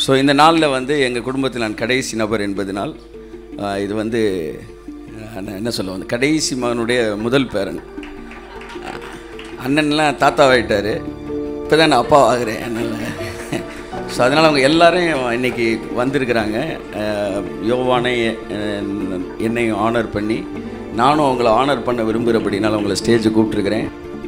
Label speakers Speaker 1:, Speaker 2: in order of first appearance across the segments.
Speaker 1: So இந்த நாளில் வந்து எங்கள் குடும்பத்தில் நான் கடைசி நபர் என்பதனால் ஆஹ், இது வந்து ஆஹ், நான் என்ன சொல்ல வந்து கடைசி மகனுடைய முதல் பேரன் அண்ணன்லாம் தாத்தாவாயிட்டார் இப்போ தான் நான் அப்பா ஆகிறேன் அதனால் ஸோ அதனால் அவங்க எல்லாரும் இன்னைக்கு வந்திருக்கிறாங்க அஹ், யோவானை அஹ், என்னையும் ஆனர் பண்ணி நானும் அவங்கள ஆனர் பண்ண விரும்புகிறபடினால அவங்கள ஸ்டேஜுக்கு கூப்பிட்ருக்கிறேன்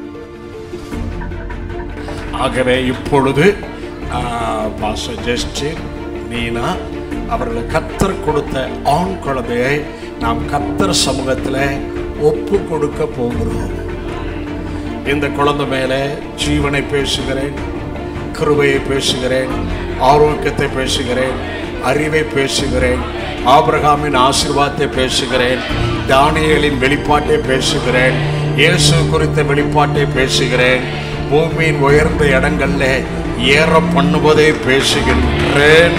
Speaker 2: ஆகவே இப்பொழுது பாஸ்டர் ஜஸ்டின் நீனா அவர்களுக்கு கத்தர் கொடுத்த ஆண் குழந்தையை நாம் கத்தர் சமூகத்தில் ஒப்பு கொடுக்க போகிறோம் இந்த குழந்தை மேலே ஜீவனை பேசுகிறேன் கிருபையை பேசுகிறேன் ஆரோக்கியத்தை பேசுகிறேன் அறிவை பேசுகிறேன் ஆபிரகாமின் ஆசீர்வாதத்தை பேசுகிறேன் தானியேலின் வெளிப்பாட்டை பேசுகிறேன் இயேசு குறித்த வெளிப்பாட்டை பேசுகிறேன் பூமியின் உயர்ந்த இடங்கள்ல ஏற பண்ணுவதை பேசுகின்றேன்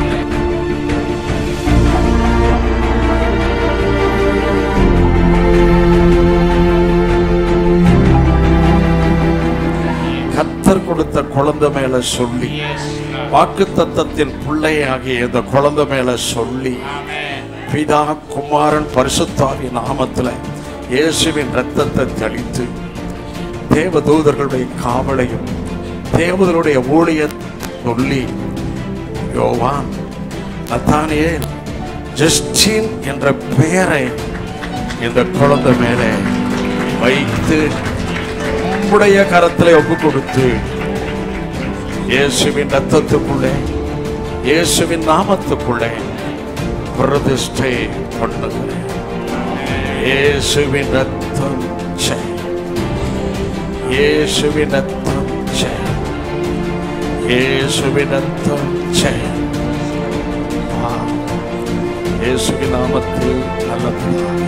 Speaker 2: கத்தர் கொடுத்த குழந்தை மேல சொல்லி வாக்கு தத்தத்தின் பிள்ளையாகிய இந்த குழந்தை மேல சொல்லி பிதா குமாரன் பரிசுத்தாவி நாமத்துல இயேசுவின் ரத்தத்தை தெளித்து தேவதூதர்களுடைய காவலையும் தேவதருடைய ஊழிய சொல்லி யோவான் நத்தானியேல் ஜஸ்டின் என்ற பெயரை இந்த குழந்தை மேலே வைத்து உம்முடைய கரத்தில் ஒப்பு கொடுத்து இயேசுவின் ரத்தத்துக்குள்ளே இயேசுவின் நாமத்துக்குள்ளே பிரதிஷ்டை பண்ணுகிறேன் இயேசுவின் ரத்தம் ஜெய். இயேசுவின் ரத்தம் ஜெய். இயேசுவின் ரத்தம் ஜெய். ஆ. இயேசுவின் நாமத்தில் நல்ல பிதாவே.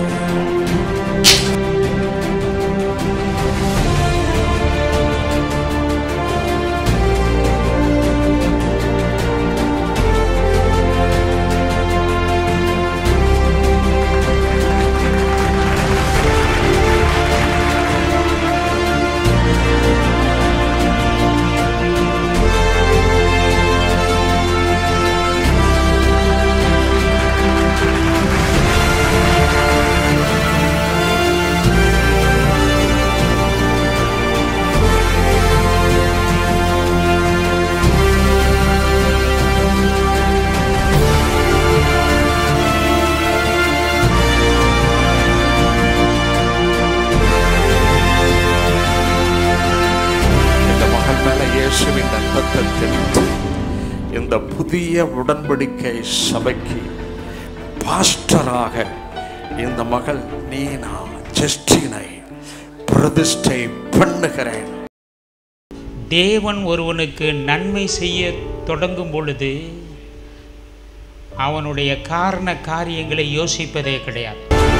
Speaker 2: இந்த மகள் மேல இயேசுவின் ரத்தத்தை தெளித்து இந்த புதிய உடன்படிக்கை சபைக்கு பாஸ்டராக இந்த மகள் நீனா ஜஸ்டினை பிரதிஷ்டை பண்ணுகிறேன்
Speaker 3: தேவன் ஒருவனுக்கு நன்மை செய்ய தொடங்கும் பொழுது அவனுடைய காரண காரியங்களை யோசிப்பதே கிடையாது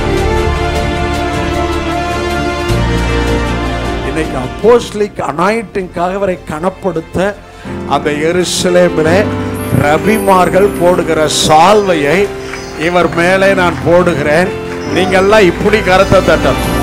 Speaker 2: இன்னைக்கு அப்போஸ்லிக் அனாயிட்டிங்காக அவரை கனப்படுத்த அந்த எருசலேமிலே ரபிமார்கள் போடுகிற சால்வையை இவர் மேலே நான் போடுகிறேன் நீங்கெல்லாம் இப்படி கரத்தை தட்டணும்